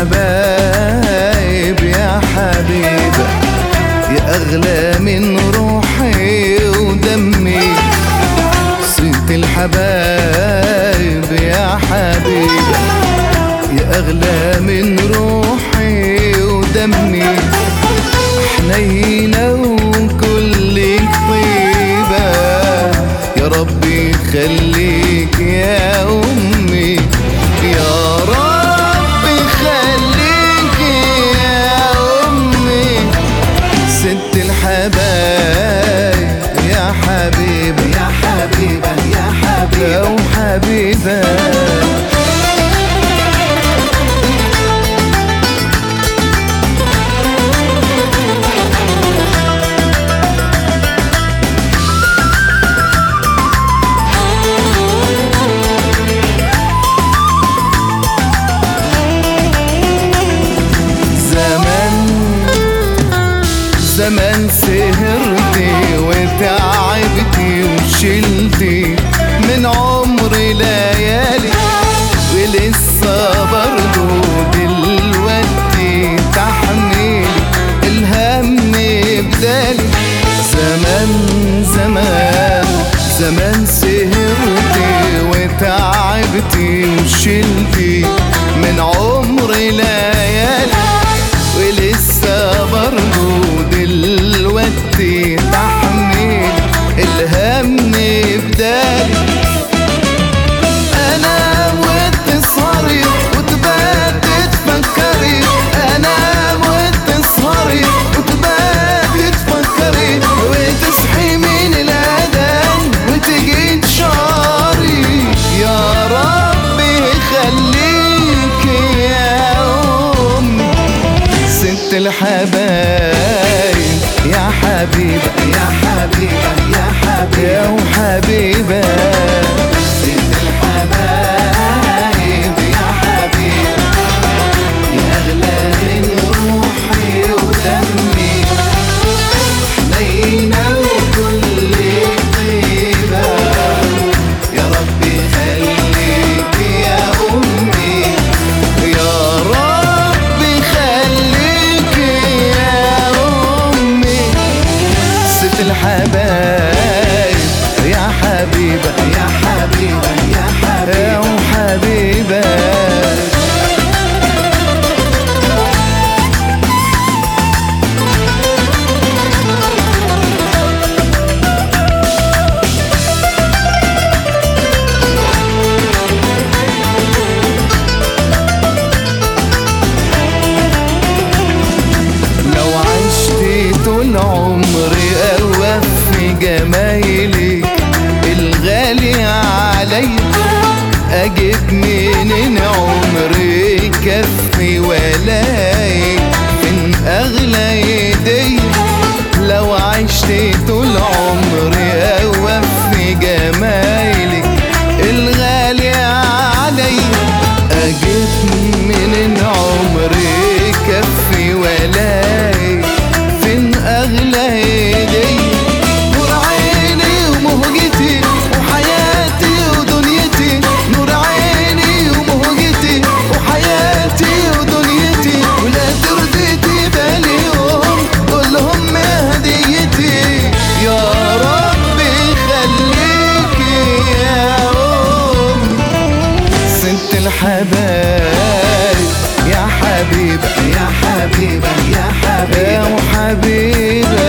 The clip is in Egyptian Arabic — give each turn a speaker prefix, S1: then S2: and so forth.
S1: الحبايب يا حبيبة يا أغلى من روحي ودمي صيت الحبايب يا حبيبة يا أغلى من روحي ودمي حنينة وكلك طيبة يا ربي خليك يا أمي يا ربي خليك يا أمي ست الحبايب يا حبيبة
S2: يا حبيبة يا حبيبة
S1: أو حبيبة زمان زمان سهرتي وتعبتي وشلتي من عمري ليالي ولسه برضو دلوقتي تحميلي الهم بدالي زمان زمان زمان سهرتي وتعبتي وشلتي من عمري ليالي ولسه برضو دلوقتي تحميل الهم بدالي انا وتسهري وتبات تفكري انا وتسهري وتبات تفكري وتصحي من الاذان وتجي تشاري يا ربي خليك يا امي ست الحبايب يا حبيبة
S2: يا حبيبة يا حبيبة
S1: يا وحبيبة
S2: ست الحبايب يا حبيبة يا أغلى من روحي ودمي حنينة وكل طيبة يا ربي خليك يا أمي
S1: يا ربي خليك يا أمي ست الحبايب يا حبيبة
S2: يا حبيبة يا حبيبة
S1: يا وحبيبة لو عشت طول عمري اوفي جمايلك الغالي علي اجيب منين عمري كفي ولاي من اغلى ايدي لو عشت طول عمري اوفي جمايلك الغالي علي اجيب منين عمري كفي ولاي فين اغلى ايدي نور عيني ومهجتي وحياتي ودنيتي نور عيني ومهجتي وحياتي ودنيتي ولا ترضيتي باليوم كلهم هديتي يا ربي خليك يا أمي ست الحبايب يا حبيبة
S2: يا حبيبة يا حبيبة
S1: يا وحبيبة